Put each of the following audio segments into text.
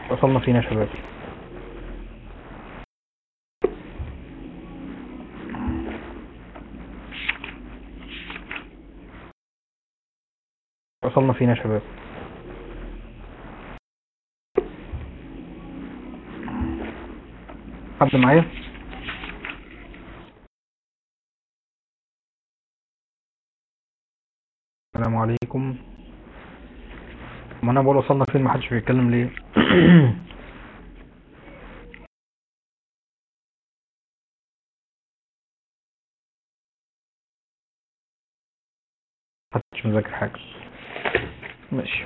وصلنا فينا يا شباب وصلنا فينا يا شباب حد معايا السلام عليكم ما انا بقول وصلنا فين محدش بيتكلم ليه محدش مذاكر حاجة ماشي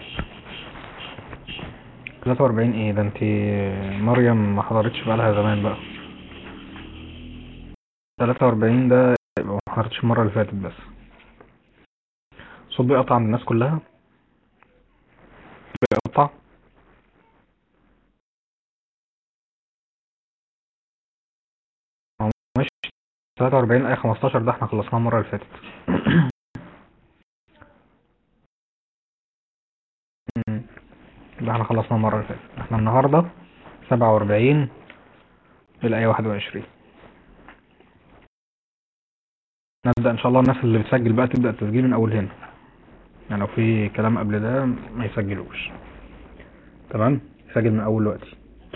43 ايه ده انت مريم ما حضرتش بقالها زمان بقى 43 ده يبقى ما حضرتش المرة اللي فاتت بس صوت بيقطع عند الناس كلها بيقطع ماشي 43 اي 15 ده احنا خلصناه المرة اللي فاتت مم. ده احنا خلصناه المرة اللي فاتت احنا النهاردة 47 الآية 21 نبدأ ان شاء الله الناس اللي بتسجل بقى تبدأ التسجيل من اول هنا يعني لو في كلام قبل ده ما يسجلوش تمام يسجل من اول دلوقتي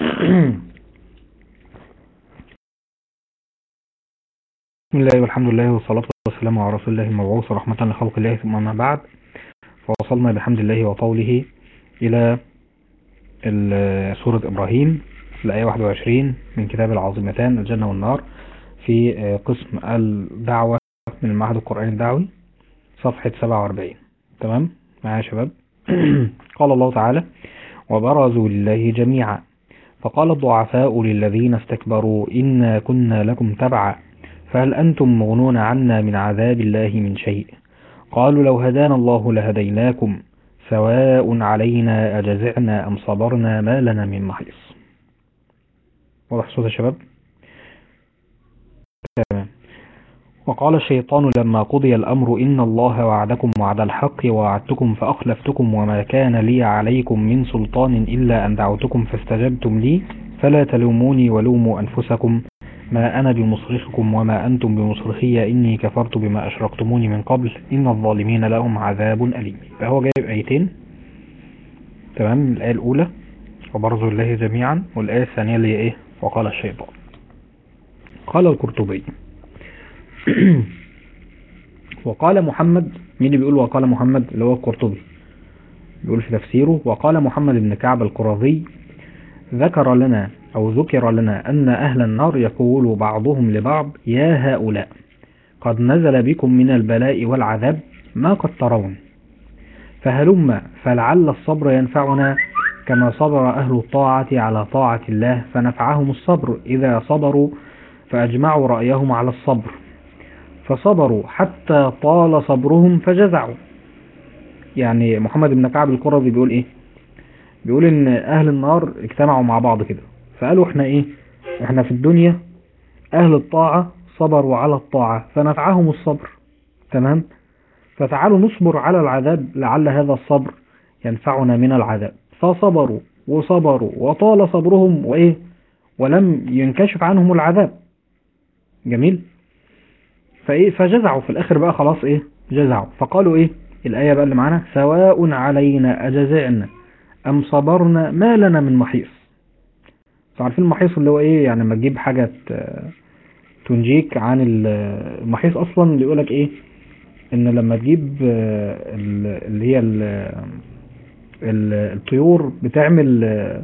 بسم الله والحمد لله والصلاة والسلام على رسول الله المبعوث رحمة لخلق الله ثم ما بعد فوصلنا بحمد الله وطوله إلى ال- سورة إبراهيم الآية 21 من كتاب العظيمتان الجنة والنار في آه، قسم الدعوة من المعهد القرآني الدعوي صفحة 47 تمام معايا يا شباب قال الله تعالى وبرزوا لله جميعا فقال الضعفاء للذين استكبروا إنا كنا لكم تبعا فهل أنتم مغنون عنا من عذاب الله من شيء قالوا لو هدانا الله لهديناكم سواء علينا أجزعنا أم صبرنا ما لنا من محيص واضح صوت يا شباب تمام وقال الشيطان لما قضي الأمر إن الله وعدكم وعد الحق ووعدتكم فأخلفتكم وما كان لي عليكم من سلطان إلا أن دعوتكم فاستجبتم لي فلا تلوموني ولوموا أنفسكم ما أنا بمصرخكم وما أنتم بمصرخي إني كفرت بما أشركتموني من قبل إن الظالمين لهم عذاب أليم فهو جايب آيتين تمام الآية الأولى وبرزوا الله جميعا والآية الثانية اللي هي إيه وقال الشيطان قال القرطبي وقال محمد مين اللي بيقول وقال محمد اللي هو القرطبي بيقول في تفسيره وقال محمد بن كعب القرظي ذكر لنا أو ذكر لنا أن أهل النار يقول بعضهم لبعض يا هؤلاء قد نزل بكم من البلاء والعذاب ما قد ترون فهلم فلعل الصبر ينفعنا كما صبر أهل الطاعة على طاعة الله فنفعهم الصبر إذا صبروا فأجمعوا رأيهم على الصبر فصبروا حتى طال صبرهم فجزعوا يعني محمد بن كعب القرظي بيقول ايه بيقول ان اهل النار اجتمعوا مع بعض كده فقالوا احنا ايه احنا في الدنيا اهل الطاعة صبروا على الطاعة فنفعهم الصبر تمام فتعالوا نصبر على العذاب لعل هذا الصبر ينفعنا من العذاب فصبروا وصبروا وطال صبرهم وايه ولم ينكشف عنهم العذاب جميل فايه فجزعوا في الاخر بقى خلاص ايه جزعوا فقالوا ايه الايه بقى اللي معانا سواء علينا اجزعنا ام صبرنا ما لنا من محيص عارفين المحيص اللي هو ايه يعني لما تجيب حاجه ت- تنجيك عن ال- المحيص اصلا اللي يقولك ايه ان لما تجيب آه، ال- اللي هي ال- ال- الطيور بتعمل آه،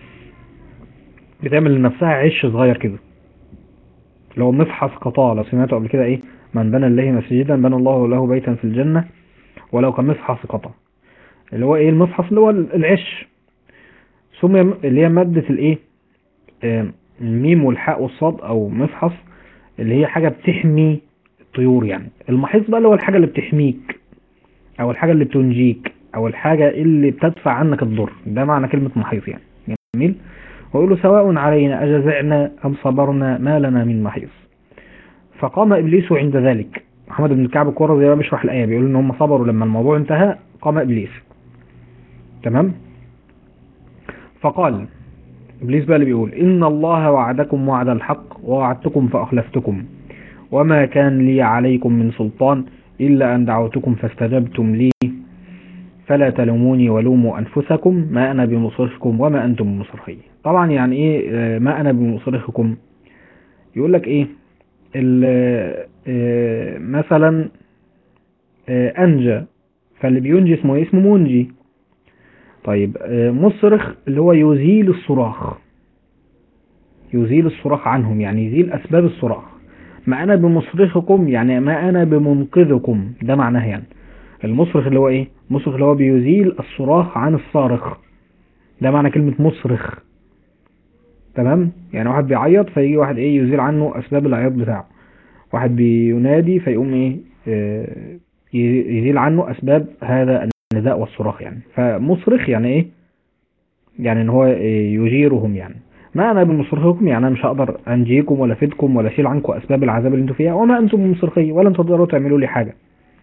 بتعمل لنفسها عش صغير كده اللي هو مفحص قطاع لو سمعتوا قبل كده ايه من بنى لله مسجدا بنى الله له بيتا في الجنة ولو كان مفحص قطع اللي هو ايه المفحص اللي هو العش ثم اللي هي مادة الايه آه، الميم والحاء والصاد او مفحص اللي هي حاجة بتحمي الطيور يعني المحيص بقى اللي هو الحاجة اللي بتحميك او الحاجة اللي بتنجيك او الحاجة اللي بتدفع عنك الضر ده معنى كلمة محيص يعني جميل ويقولوا سواء علينا أجزعنا أم صبرنا ما لنا من محيص فقام إبليس عند ذلك محمد بن كعب القرظي بقى بيشرح الآية بيقول إن هم صبروا لما الموضوع انتهى قام إبليس تمام فقال إبليس بقى اللي بيقول إن الله وعدكم وعد الحق ووعدتكم فأخلفتكم وما كان لي عليكم من سلطان إلا أن دعوتكم فاستجبتم لي فلا تلوموني ولوموا أنفسكم ما أنا بمصرخكم وما أنتم بمصرخي طبعا يعني إيه آه، ما أنا بمصرخكم يقول لك إيه ال- آه، مثلا آه، أنجى فاللي بينجي اسمه إيه؟ اسمه منجي طيب آه، مصرخ اللي هو يزيل الصراخ يزيل الصراخ عنهم يعني يزيل أسباب الصراخ ما أنا بمصرخكم يعني ما أنا بمنقذكم ده معناه يعني المصرخ اللي هو إيه مصرخ اللي هو بيزيل الصراخ عن الصارخ ده معنى كلمة مصرخ تمام يعني واحد بيعيط فيجي واحد إيه يزيل عنه أسباب العياط بتاعه واحد بينادي فيقوم إيه آه، ي- يزيل عنه أسباب هذا النداء والصراخ يعني فمصرخ يعني إيه يعني ان هو إيه، يجيرهم يعني ما انا بمصرخكم يعني انا مش هقدر انجيكم ولا افيدكم ولا اشيل عنكم اسباب العذاب اللي انتوا فيها وما انتم بمصرخي ولا انتوا تقدروا تعملوا لي حاجه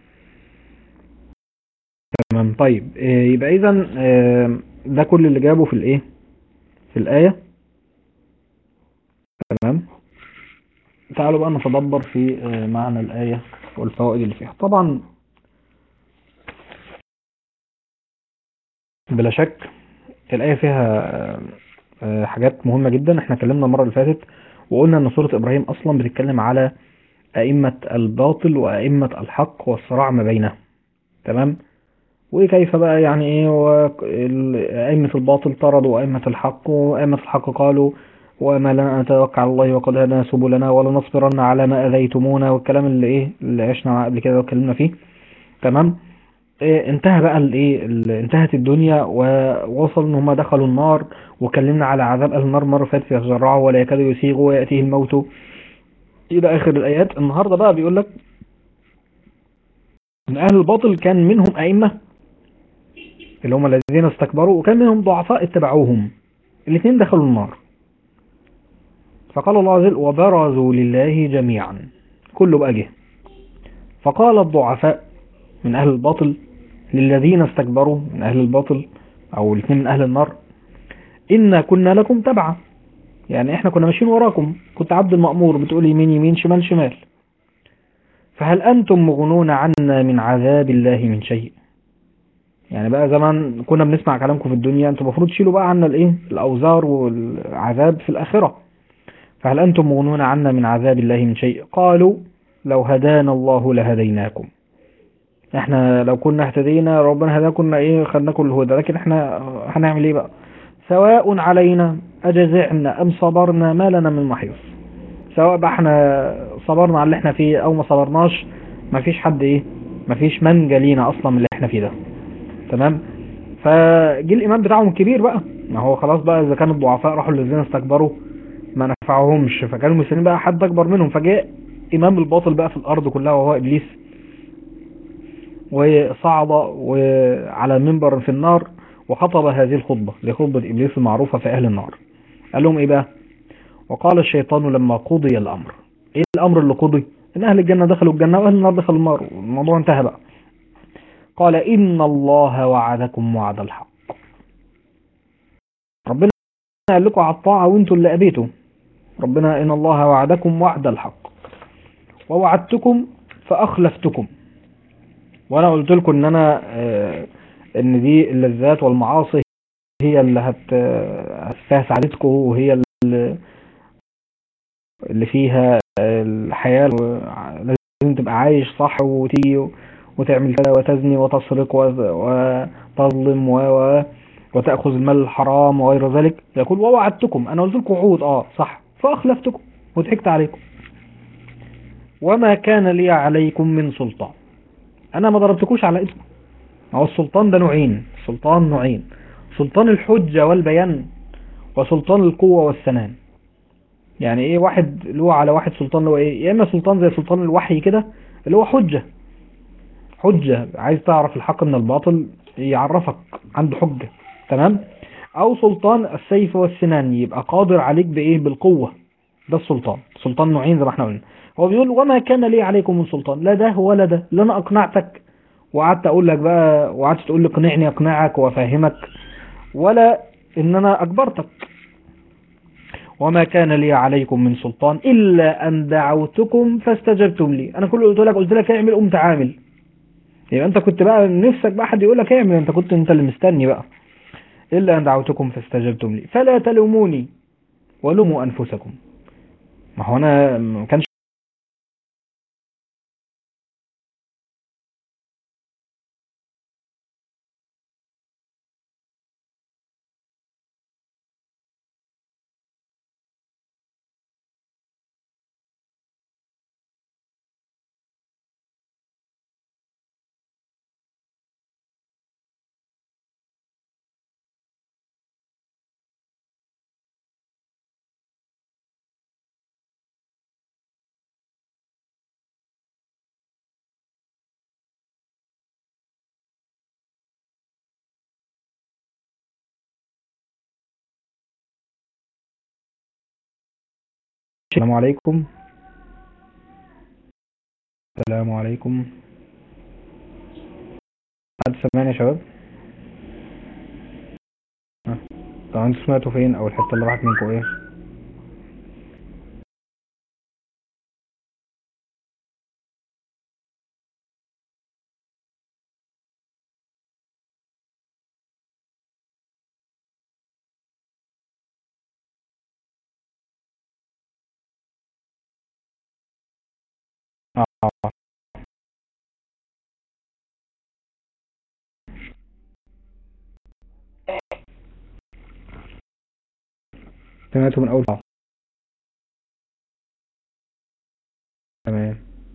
تمام طيب إيه، يبقى اذا ده كل اللي جابه في الايه في الايه تمام تعالوا بقى نتدبر في آه، معنى الايه والفوائد اللي فيها طبعا بلا شك الآية فيها آه، حاجات مهمة جدا احنا اتكلمنا المرة اللي فاتت وقلنا ان سورة ابراهيم اصلا بتتكلم على ائمة الباطل وائمة الحق والصراع ما بينهم تمام وكيف بقى يعني ايه و- ال- ائمة الباطل طردوا ائمة الحق وائمة الحق قالوا وما لنا ان نتوكل على الله وقد هدانا سبلنا ولنصبرن على ما اذيتمونا والكلام اللي ايه اللي عشنا معاه قبل كده واتكلمنا فيه تمام إيه، انتهى بقى الايه ال- انتهت الدنيا ووصل ان هم دخلوا النار وكلمنا على عذاب اهل النار مره فاتت يتجرعوا ولا يكادوا يسيغوا وياتيه الموت الى اخر الايات النهارده بقى بيقول لك ان اهل الباطل كان منهم ائمه اللي هم الذين استكبروا وكان منهم ضعفاء اتبعوهم الاثنين دخلوا النار فقال الله عز وجل وبرزوا لله جميعا كله بقى جه فقال الضعفاء من أهل الباطل للذين استكبروا من أهل الباطل أو الاثنين من أهل النار إنا كنا لكم تبعا يعني إحنا كنا ماشيين وراكم كنت عبد المأمور بتقول يمين يمين شمال شمال فهل أنتم مغنون عنا من عذاب الله من شيء يعني بقى زمان كنا بنسمع كلامكم في الدنيا انتم المفروض تشيلوا بقى عنا الايه الاوزار والعذاب في الاخره فهل انتم مغنون عنا من عذاب الله من شيء قالوا لو هدانا الله لهديناكم احنا لو كنا اهتدينا ربنا هدانا كنا ايه خدناكم الهدى لكن احنا هنعمل ايه بقى سواء علينا اجزعنا ام صبرنا ما لنا من محيص سواء بقى احنا صبرنا على اللي احنا فيه او ما صبرناش مفيش حد ايه مفيش منجى لينا اصلا من اللي احنا فيه ده تمام فجه الامام بتاعهم الكبير بقى ما هو خلاص بقى اذا كانوا الضعفاء راحوا الذين استكبروا ما نفعهمش فكانوا مستنيين بقى حد اكبر منهم فجاء امام الباطل بقى في الارض كلها وهو ابليس وصعد وعلى منبر في النار وخطب هذه الخطبة لخطبة إبليس المعروفة في أهل النار قال لهم إيه بقى وقال الشيطان لما قضي الأمر إيه الأمر اللي قضي إن أهل الجنة دخلوا الجنة وأهل النار دخلوا النار الموضوع انتهى بقى قال إن الله وعدكم وعد الحق ربنا قال لكم على الطاعة وانتوا اللي أبيتوا ربنا إن الله وعدكم وعد الحق ووعدتكم فأخلفتكم وانا قلت لكم ان انا آه، ان دي اللذات والمعاصي هي اللي هت آه، فيها سعادتكم وهي اللي اللي فيها الحياة لازم تبقى عايش صح وتيجي وتعمل كده وتزني وتسرق وت- وتظلم و و- وتأخذ المال الحرام وغير ذلك يقول ووعدتكم انا قلت لكم وعود اه صح فأخلفتكم وضحكت عليكم وما كان لي عليكم من سلطان انا ما ضربتكوش على اسمه ما هو السلطان ده نوعين سلطان نوعين سلطان الحجة والبيان وسلطان القوة والسنان يعني ايه واحد له على واحد سلطان اللي هو ايه يا اما سلطان زي سلطان الوحي كده اللي هو حجة حجة عايز تعرف الحق من الباطل يعرفك عنده حجة تمام او سلطان السيف والسنان يبقى قادر عليك بايه بالقوة ده السلطان سلطان نوعين زي ما احنا قلنا هو بيقول وما كان لي عليكم من سلطان لا ده ولا ده لا انا اقنعتك وقعدت اقول لك بقى وقعدت تقول لي اقنعني اقنعك وافهمك ولا ان انا اجبرتك وما كان لي عليكم من سلطان إلا أن دعوتكم فاستجبتم لي أنا كل اللي قلت لك قلت لك اعمل قمت عامل يبقى أنت كنت بقى نفسك بقى حد يقول لك اعمل أنت كنت أنت اللي مستني بقى إلا أن دعوتكم فاستجبتم لي فلا تلوموني ولوموا أنفسكم ما هو أنا ما كانش السلام عليكم السلام عليكم حد سمعني يا شباب ها. طب انتوا سمعتوا فين او الحته اللي راحت منكم ايه اه سمعتوا من اول اه تمام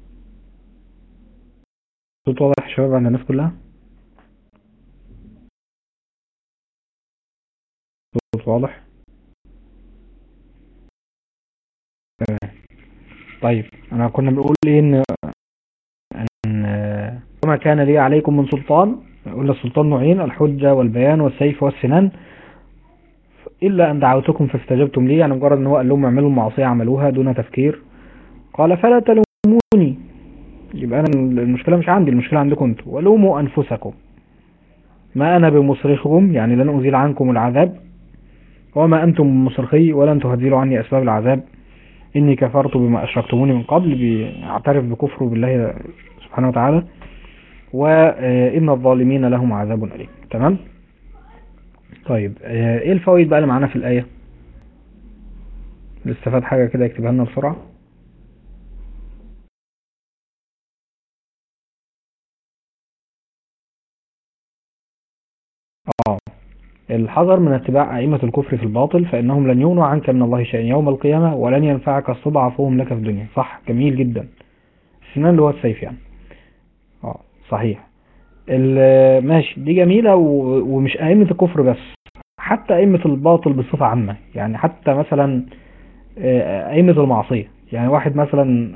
صوت واضح يا شباب عند الناس كلها صوت واضح تمام طيب انا كنا بنقول ايه ان ان وما كان لي عليكم من سلطان قلنا السلطان نوعين الحجة والبيان والسيف والسنان إلا أن دعوتكم فاستجبتم لي يعني مجرد أن هو قال لهم اعملوا المعصية عملوها دون تفكير قال فلا تلوموني يبقى أنا المشكلة مش عندي المشكلة عندكم أنتم ولوموا أنفسكم ما أنا بمصرخكم يعني لن أزيل عنكم العذاب وما أنتم بمصرخي ولن تهزلوا عني أسباب العذاب إني كفرت بما أشركتموني من قبل بيعترف بكفره بالله سبحانه وتعالى وإن الظالمين لهم عذاب أليم تمام طيب ايه الفوائد بقى اللي معانا في الآية اللي استفاد حاجة كده يكتبها لنا بسرعة اه الحذر من اتباع أئمة الكفر في الباطل فإنهم لن يغنوا عنك من الله شيئا يوم القيامة ولن ينفعك استضعفهم لك في الدنيا صح جميل جدا السنان اللي هو السيف يعني اه صحيح ماشي دي جميلة ومش أئمة الكفر بس حتى أئمة الباطل بصفة عامة يعني حتى مثلا أئمة المعصية يعني واحد مثلا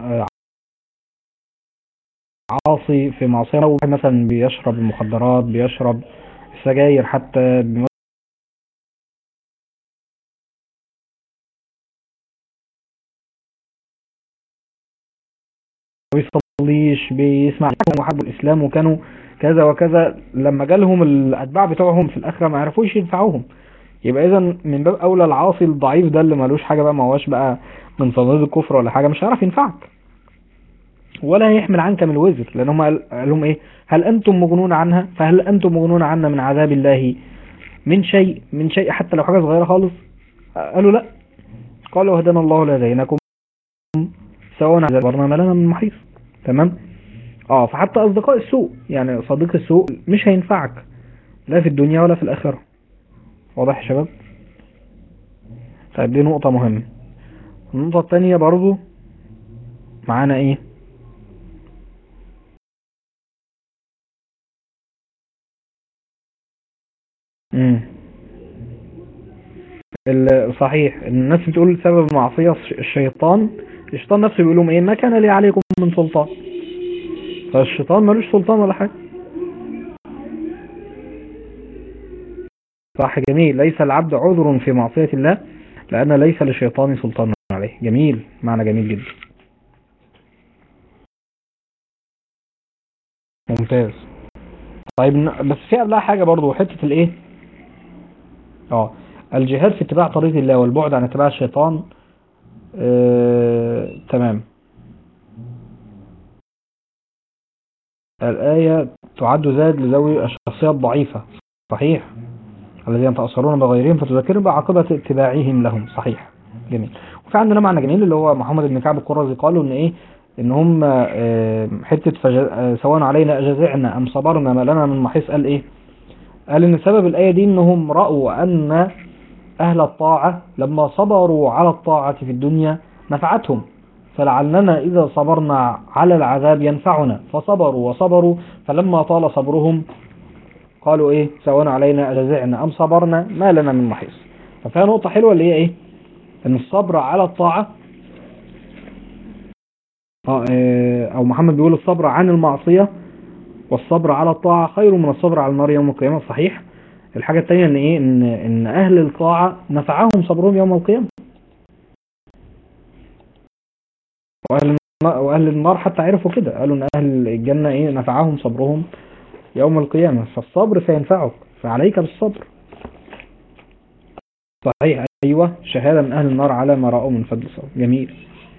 عاصي في معصية واحد مثلا بيشرب المخدرات بيشرب السجاير حتى بيصليش بيسمع وحبوا الإسلام وكانوا كذا وكذا لما جالهم الأتباع بتوعهم في الآخرة ما عرفوش ينفعوهم يبقى إذا من باب أولى العاصي الضعيف ده اللي مالوش حاجة بقى ما هواش بقى من صناديق الكفر ولا حاجة مش هيعرف ينفعك ولا يحمل عنك من الوزر لأن هم قال لهم إيه هل أنتم مغنون عنها فهل أنتم مغنون عنا من عذاب الله من شيء من شيء حتى لو حاجة صغيرة خالص قالوا لا قالوا هدانا الله لهديناكم سواء عذبرنا ما لنا من محيص تمام اه فحتى اصدقاء السوء يعني صديق السوء مش هينفعك لا في الدنيا ولا في الاخرة واضح يا شباب طيب دي نقطة مهمة النقطة التانية برضو معانا ايه امم صحيح الناس بتقول سبب معصية الشيطان الشيطان نفسه بيقول لهم ايه ما كان لي عليكم من سلطان فالشيطان ملوش سلطان ولا حاجة صح جميل ليس العبد عذر في معصية الله لأن ليس للشيطان سلطان عليه جميل معنى جميل جدا ممتاز طيب بس في قبلها حاجة برضو حتة الايه اه الجهاد في اتباع طريق الله والبعد عن اتباع الشيطان آه تمام الآية تعد زاد لذوي الشخصية الضعيفة صحيح الذين يتأثرون بغيرهم فتذكرهم بعاقبة اتباعهم لهم صحيح جميل وفي عندنا معنى جميل اللي هو محمد بن كعب القرظي قالوا ان ايه ان هم آه، حتة فج... آه، سواء علينا اجزعنا ام صبرنا ما لنا من محيص قال ايه قال ان سبب الآية دي انهم رأوا ان اهل الطاعة لما صبروا على الطاعة في الدنيا نفعتهم فلعلنا إذا صبرنا على العذاب ينفعنا فصبروا وصبروا فلما طال صبرهم قالوا إيه سواء علينا أجزعنا أم صبرنا ما لنا من محيص ففيها نقطة حلوة اللي هي إيه إن الصبر على الطاعة آه، آه، أو محمد بيقول الصبر عن المعصية والصبر على الطاعة خير من الصبر على النار يوم القيامة صحيح الحاجة التانية إن إيه إن, إن أهل الطاعة نفعهم صبرهم يوم القيامة وأهل النار, وأهل النار حتى عرفوا كده قالوا إن أهل الجنة إيه نفعهم صبرهم يوم القيامة فالصبر سينفعك فعليك بالصبر صحيح أيوة شهادة من أهل النار على ما رأوا من فضل الصبر جميل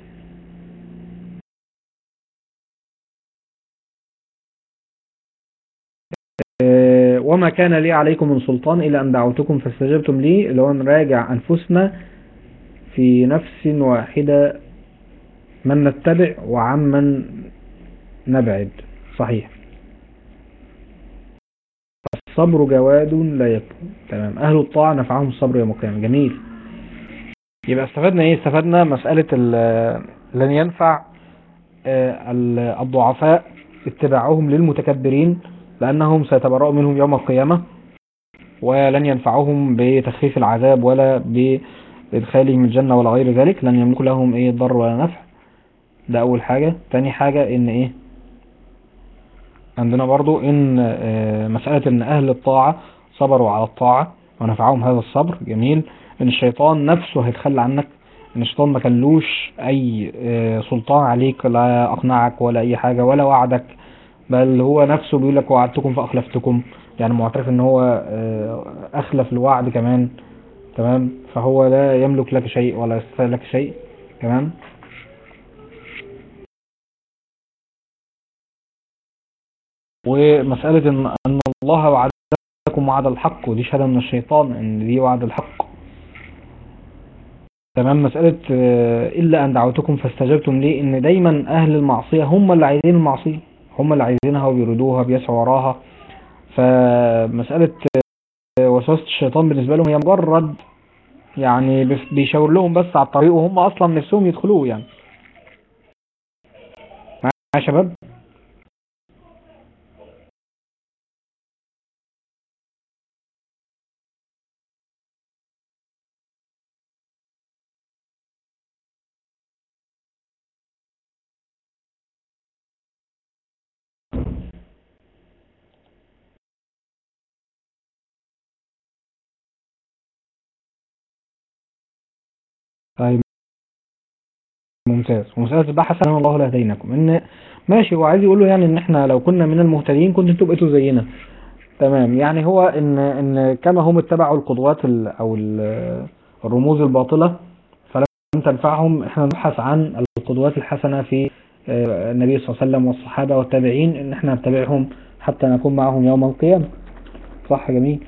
آه، وما كان لي عليكم من سلطان إلا أن دعوتكم فاستجبتم لي اللي هو نراجع أنفسنا في نفس واحدة من نتبع وعمن نبعد صحيح الصبر جواد لا يكون تمام أهل الطاعة نفعهم الصبر يوم القيامة جميل يبقى استفدنا ايه استفدنا مسألة ال- لن ينفع آه، ال- الضعفاء اتباعهم للمتكبرين لأنهم سيتبرأوا منهم يوم القيامة ولن ينفعهم بتخفيف العذاب ولا بإدخالهم الجنة ولا غير ذلك لن يملك لهم ايه ضر ولا نفع ده أول حاجة تاني حاجة إن إيه عندنا برضو إن آه، مسألة إن أهل الطاعة صبروا على الطاعة ونفعهم هذا الصبر جميل إن الشيطان نفسه هيتخلى عنك إن الشيطان ما كانلوش أي آه، سلطان عليك لا أقنعك ولا أي حاجة ولا وعدك بل هو نفسه بيقول لك وعدتكم فأخلفتكم يعني معترف إن هو آه، أخلف الوعد كمان تمام فهو لا يملك لك شيء ولا يستطيع لك شيء تمام ومسألة إن, أن الله وعدكم وعد الحق ودي شهادة من الشيطان إن دي وعد الحق تمام مسألة آه، إلا أن دعوتكم فاستجبتم لي إن دايما أهل المعصية هم اللي عايزين المعصية هم اللي عايزينها وبيريدوها بيسعوا وراها فمسألة آه، وسوسة الشيطان بالنسبة لهم هي مجرد يعني بس- بيشاور لهم بس على الطريق وهم أصلا نفسهم يدخلوه يعني معايا يا شباب طيب ممتاز ومسألة البحث عن الله لهديناكم ان ماشي هو عايز يقول له يعني ان احنا لو كنا من المهتدين كنتوا انتوا بقيتوا زينا تمام يعني هو ان ان كما هم اتبعوا القدوات ال او ال- الرموز الباطلة فلم تنفعهم احنا نبحث عن القدوات الحسنة في آه، النبي صلى الله عليه وسلم والصحابة والتابعين ان احنا نتبعهم حتى نكون معهم يوم القيامة صح جميل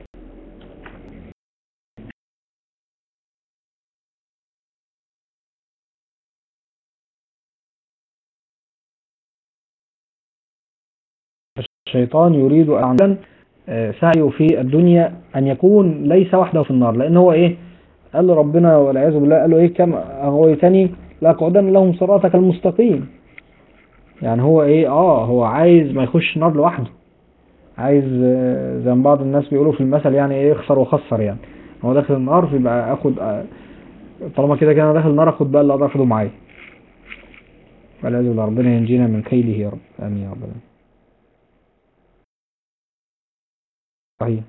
الشيطان يريد أن آه، سعيه في الدنيا أن يكون ليس وحده في النار لأن هو إيه قال له ربنا والعياذ بالله قال له إيه كم أغويتني لأقعدن لهم صراطك المستقيم يعني هو إيه آه هو عايز ما يخش النار لوحده عايز آه، زي ما بعض الناس بيقولوا في المثل يعني إيه يخسر وخسر يعني هو داخل النار فيبقى آخد آه، طالما كده كده أنا داخل النار آخد بقى اللي أقدر آخده معايا والعياذ بالله ربنا ينجينا من كيده يا رب آمين يا رب العالمين. صحيح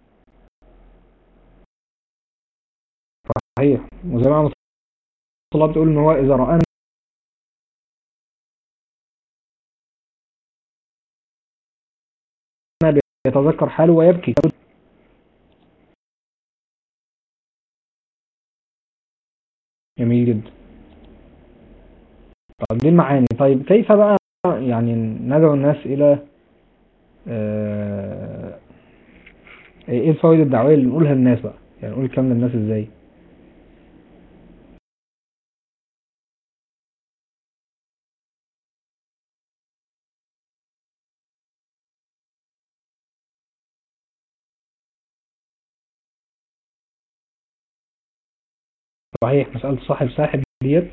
صحيح وزي ما الله بتقول ان هو اذا رآنا يتذكر حاله ويبكي جميل جدا طب دي المعاني طيب كيف بقى يعني ندعو الناس إلى آه، ايه الفوائد الدعوية اللي نقولها للناس بقى يعني نقول الكلام للناس ازاي صحيح مسألة صاحب ساحب ديت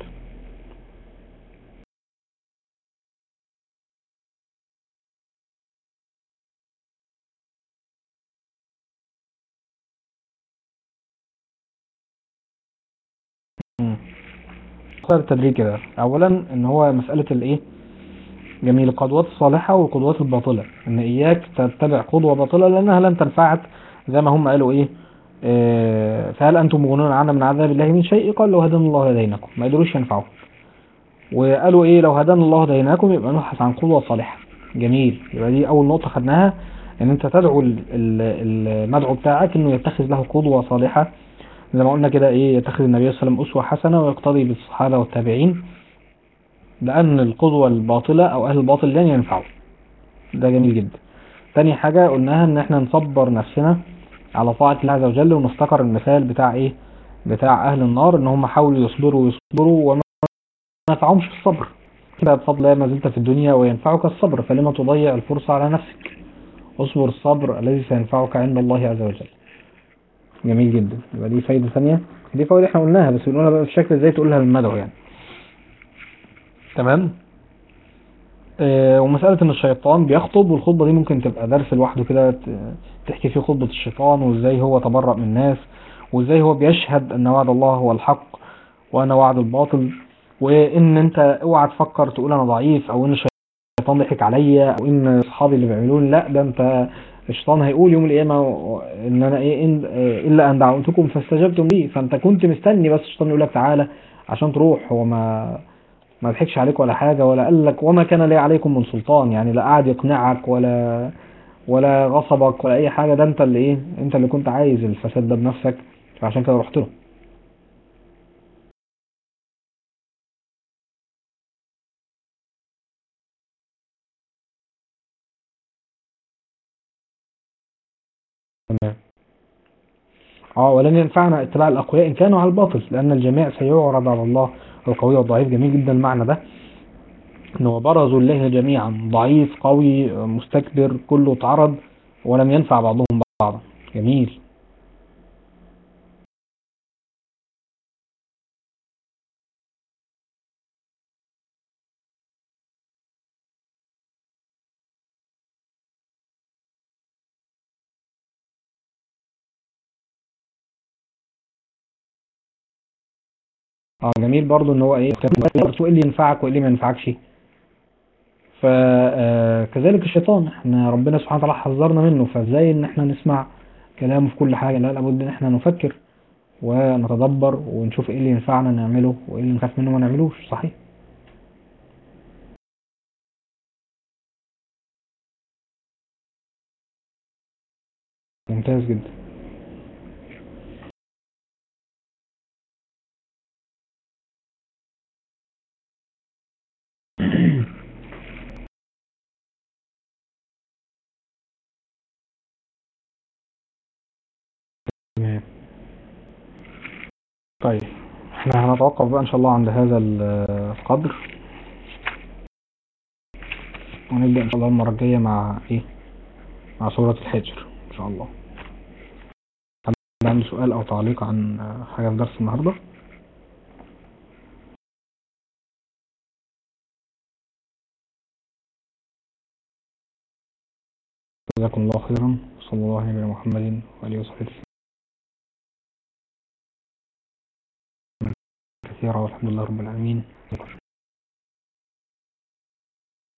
مم. مسألة التدريج كده اولا ان هو مسألة الايه جميل القدوات الصالحة والقدوات الباطلة ان اياك تتبع قدوة باطلة لانها لن تنفعك زي ما هم قالوا ايه آه، فهل انتم مغنون عنا من عذاب الله من شيء قال لو هدانا الله هديناكم ما يقدروش ينفعوكم وقالوا ايه لو هدانا الله هديناكم يبقى نبحث عن قدوة صالحة جميل يبقى دي اول نقطة خدناها ان انت تدعو ال- ال- المدعو بتاعك انه يتخذ له قدوة صالحة زي ما قلنا كده ايه يتخذ النبي صلى الله عليه وسلم اسوة حسنة ويقتدي بالصحابة والتابعين لان القدوة الباطلة او اهل الباطل لن ينفعوا ده جميل جدا تاني حاجة قلناها ان احنا نصبر نفسنا على طاعة الله عز وجل ونفتكر المثال بتاع ايه بتاع اهل النار ان هم حاولوا يصبروا ويصبروا وما نفعهمش في الصبر كده بفضل الله ما زلت في الدنيا وينفعك الصبر فلما تضيع الفرصة على نفسك اصبر الصبر الذي سينفعك عند الله عز وجل جميل جدا يبقى دي فايدة ثانية دي فوائد احنا قلناها بس بنقولها بقى بشكل ازاي تقولها للمدعو يعني تمام آه، ومسألة ان الشيطان بيخطب والخطبة دي ممكن تبقى درس لوحده كده ت- تحكي فيه خطبة الشيطان وازاي هو تبرأ من الناس وازاي هو بيشهد ان وعد الله هو الحق وانا وعد الباطل وان انت اوعى تفكر تقول انا ضعيف او ان الشيطان ضحك عليا او ان اصحابي اللي بيعملوا لي. لا ده انت الشيطان هيقول يوم القيامة و- ان انا ايه إن آه، الا ان دعوتكم فاستجبتم لي فانت كنت مستني بس الشيطان يقول لك تعالى عشان تروح هو ما ما ضحكش عليك ولا حاجة ولا قال لك وما كان لي عليكم من سلطان يعني لا قاعد يقنعك ولا ولا غصبك ولا اي حاجة ده انت اللي ايه انت اللي كنت عايز الفساد ده بنفسك فعشان كده رحت له تمام اه ولن ينفعنا اتباع الاقوياء ان كانوا على الباطل لان الجميع سيعرض على الله القوي والضعيف جميل جدا المعنى ده ان هو برزوا الله جميعا ضعيف قوي مستكبر كله اتعرض ولم ينفع بعضهم بعضا جميل اه جميل برضو ان هو ايه ايه اللي ينفعك وايه اللي ما ينفعكش فكذلك الشيطان احنا ربنا سبحانه وتعالى حذرنا منه فازاي ان احنا نسمع كلامه في كل حاجة لا لابد ان احنا نفكر ونتدبر ونشوف ايه اللي ينفعنا نعمله وايه اللي نخاف منه ما نعملوش صحيح ممتاز جدا تمام. طيب احنا هنتوقف بقى ان شاء الله عند هذا ال- القدر ونبدأ ان شاء الله المرة الجاية مع ايه مع سورة الحجر ان شاء الله هل عنده سؤال او تعليق عن حاجة في درس النهاردة جزاكم الله خيرا صلى الله عليه وسلم محمد وآله وصحبه كثيرا والحمد لله رب العالمين